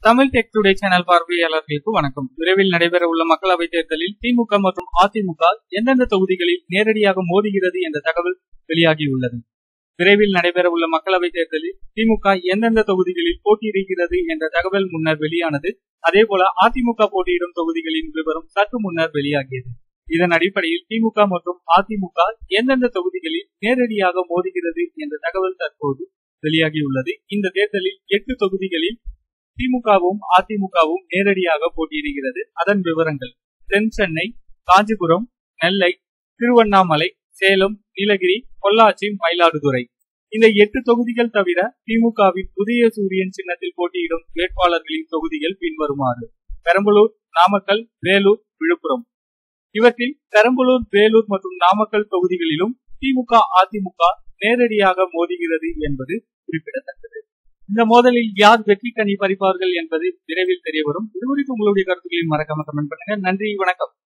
Tamil tech today channel பார்வையாளர்களுக்கு வணக்கம் விரைவில் நடைபெற உள்ள மக்களவைத் தேர்தலில் திமுக மற்றும் அதிமுக எந்தெந்த தொகுதிகளில் நேரடியாக மோதுகிறது என்ற தகவல் வெளியாகியுள்ளது விரைவில் நடைபெற உள்ள மக்களவைத் தேர்தலில் திமுக எந்தெந்த தொகுதிகளில் போட்டியிடுகிறது என்ற தகவல் முன்னர் வெளியானது அதேபோல அதிமுக போட்டியிடும் தொகுதிகளின் விவரம் சற்று முன்னர் வெளியாகியது இதன் அடிப்படையில் திமுக மற்றும் அதிமுக எந்தெந்த தொகுதிகளில் நேரடியாக மோதுகிறது என்ற தகவல் தற்போது வெளியாகியுள்ளது இந்த தேர்தலில் எட்டு தொகுதிகளில் திமுகவும் அதிமுகவும் நேரடியாக போட்டியிடுகிறது அதன் விவரங்கள் தென் சென்னை காஞ்சிபுரம் நெல்லை திருவண்ணாமலை சேலம் நீலகிரி பொள்ளாச்சி மயிலாடுதுறை இந்த எட்டு தொகுதிகள் தவிர திமுகவின் புதிய சூரியன் சின்னத்தில் போட்டியிடும் வேட்பாளர்களின் தொகுதிகள் பின்வருமாறு பெரம்பலூர் நாமக்கல் வேலூர் விழுப்புரம் இவற்றில் பெரம்பலூர் வேலூர் மற்றும் நாமக்கல் தொகுதிகளிலும் திமுக அதிமுக நேரடியாக மோதுகிறது என்பது குறிப்பிடத்தக்கது இந்த மோதலில் யார் வெற்றி கனி பறிப்பார்கள் என்பது விரைவில் தெரிய வரும் இது குறித்து உங்களுடைய கருத்துக்களையும் மறக்காம கமெண்ட் பண்ணுங்க நன்றி வணக்கம்